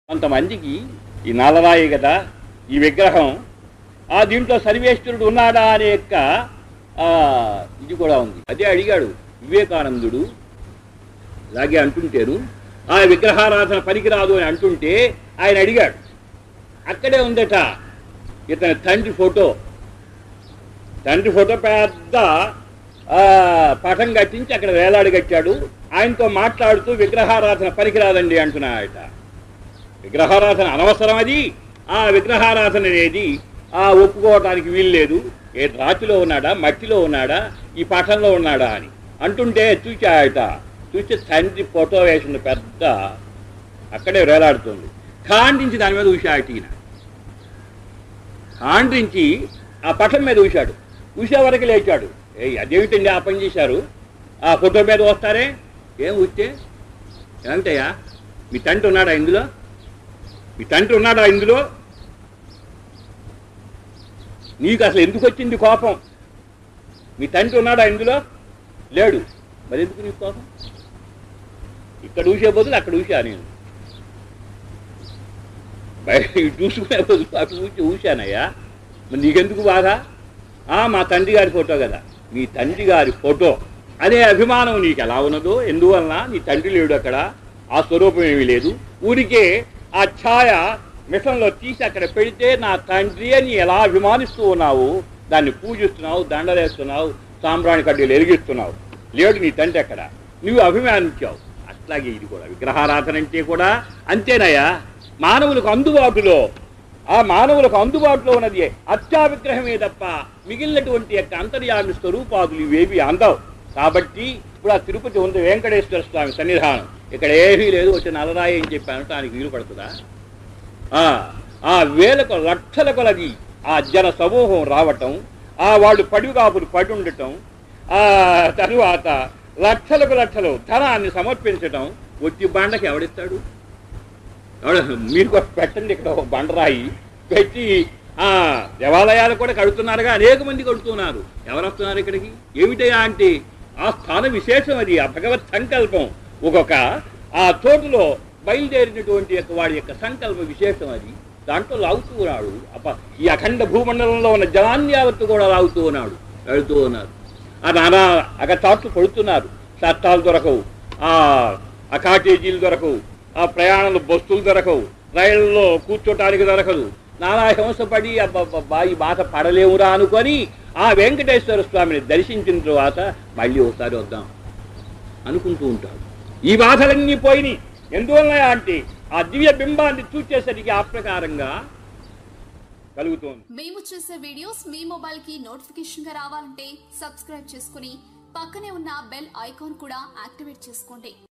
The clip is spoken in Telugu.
కొంతమందికి ఈ నల్లరాయి కదా ఈ విగ్రహం ఆ దీంట్లో సర్వేశ్వరుడు ఉన్నాడా అనే యొక్క ఆ, ఇది కూడా ఉంది అదే అడిగాడు వివేకానందుడు ఇలాగే అంటుంటేను ఆ విగ్రహారాధన పనికిరాదు అని అంటుంటే ఆయన అడిగాడు అక్కడే ఉందట ఇతని తండ్రి ఫోటో తండ్రి ఫోటో పెద్ద ఆ, పటం కట్టించి అక్కడ వేలాడి కట్టాడు ఆయనతో మాట్లాడుతూ విగ్రహారాధన పనికిరాదండి అంటున్నాడట విగ్రహారాధన అనవసరం అది ఆ విగ్రహారాధన అనేది ఆ ఒప్పుకోవటానికి వీల్లేదు ఏ రాతిలో ఉన్నాడా మట్టిలో ఉన్నాడా ఈ పటంలో ఉన్నాడా అని అంటుంటే చూచాయట చూస్తే తండ్రి ఫోటో వేసిన పెద్ద అక్కడే వేలాడుతుంది ఖాండించి దాని మీద ఊశాయట ఈయన ఖాండించి ఆ పటం మీద ఊశాడు ఊసే వరకు లేచాడు ఏ అదేమిటండి ఆ పని చేశారు ఆ ఫోటో మీద వస్తారే ఏం ఊస్తే ఏమిటయ్యా మీ తండ్రి ఉన్నాడా ఇందులో మీ తండ్రి ఉన్నాడా ఇందులో నీకు అసలు ఎందుకు వచ్చింది కోపం మీ తండ్రి ఉన్నాడా ఇందులో లేడు మరి ఎందుకు నీకు కోపం ఇక్కడ ఊసే బదులు అక్కడ ఊసా నేను బయట ఇటు చూసుకునే బదులు అక్కడ ఊసి ఊశానయ్యా మరి నీకెందుకు బాధ ఆ, మా తండ్రి గారి ఫోటో కదా మీ తండ్రి గారి ఫోటో అనే అభిమానం నీకు ఎలా ఉన్నదో ఎందువలన నీ తండ్రి లేడు అక్కడ ఆ స్వరూపం ఏమీ లేదు ఊరికే ఆ ఛాయ మిషన్లో తీసి అక్కడ పెడితే నా తండ్రి అని ఎలా అభిమానిస్తూ ఉన్నావు దాన్ని పూజిస్తున్నావు దండలేస్తున్నావు సాంబ్రాణి కడ్డీలు ఎరిగిస్తున్నావు లేడు నీ తండ్రి అక్కడ నువ్వు అభిమానించావు అట్లాగే ఇది కూడా విగ్రహారాధన అంటే కూడా అంతేనయ్యా మానవులకు అందుబాటులో ఆ మానవులకు అందుబాటులో ఉన్నది అత్యా విగ్రహమే తప్ప మిగిలినటువంటి యొక్క అంతర్యామి స్వరూపాదులు ఇవేవి అందవు కాబట్టి ఇప్పుడు ఆ తిరుపతి ఉంది వెంకటేశ్వర స్వామి సన్నిధానం ఇక్కడ ఏమీ లేదు వచ్చి నలరాయి అని చెప్పి అనటానికి వీలు పడుతుందా ఆ, ఆ వేలకు లక్షల కొలది ఆ జన సమూహం రావటం ఆ వాళ్ళు పడిగాపులు పడి ఉండటం ఆ తరువాత లక్షలకు లక్షలు ధనాన్ని సమర్పించటం వచ్చి బండకి ఎవడిస్తాడు ఎవడు మీరు కూడా పెట్టండి ఇక్కడ ఒక బండరాయి పెట్టి ఆ దేవాలయాలు కూడా కడుతున్నారుగా అనేక మంది కడుతున్నారు ఎవరు వస్తున్నారు ఇక్కడికి ఏమిటయా అంటే ఆ స్థాన విశేషం అది ఆ భగవత్ సంకల్పం ఒక్కొక్క ఆ చోటులో బయలుదేరినటువంటి యొక్క వాడి యొక్క సంకల్ప విశేషం అది దాంట్లో లాగుతూ ఉన్నాడు అప్ప ఈ అఖండ భూమండలంలో ఉన్న జలాన్ని యావత్తు కూడా లాగుతూ ఉన్నాడు వెళుతూ ఉన్నారు ఆ నానా అగచాట్లు పడుతున్నారు చట్టాలు దొరకవు ఆ ఆ కాటేజీలు దొరకవు ఆ ప్రయాణాలు బస్సులు దొరకవు రైళ్ళలో కూర్చోటానికి దొరకదు నానా హింసపడి అబ్బబ్బబ్బా ఈ బాధ పడలేవురా అనుకొని ఆ వెంకటేశ్వర స్వామిని దర్శించిన తర్వాత మళ్ళీ ఒకసారి వద్దాం అనుకుంటూ ఉంటాడు ఈ బాధలన్నీ పోయినాయి ఎందువల్ల అంటే ఆ దివ్య బింబాన్ని చూచేసరికి ఆ ప్రకారంగా కలుగుతోంది మేము చేసే వీడియోస్ మీ మొబైల్ కి నోటిఫికేషన్ గా రావాలంటే సబ్స్క్రైబ్ చేసుకుని పక్కనే ఉన్న బెల్ ఐకాన్ కూడా యాక్టివేట్ చేసుకోండి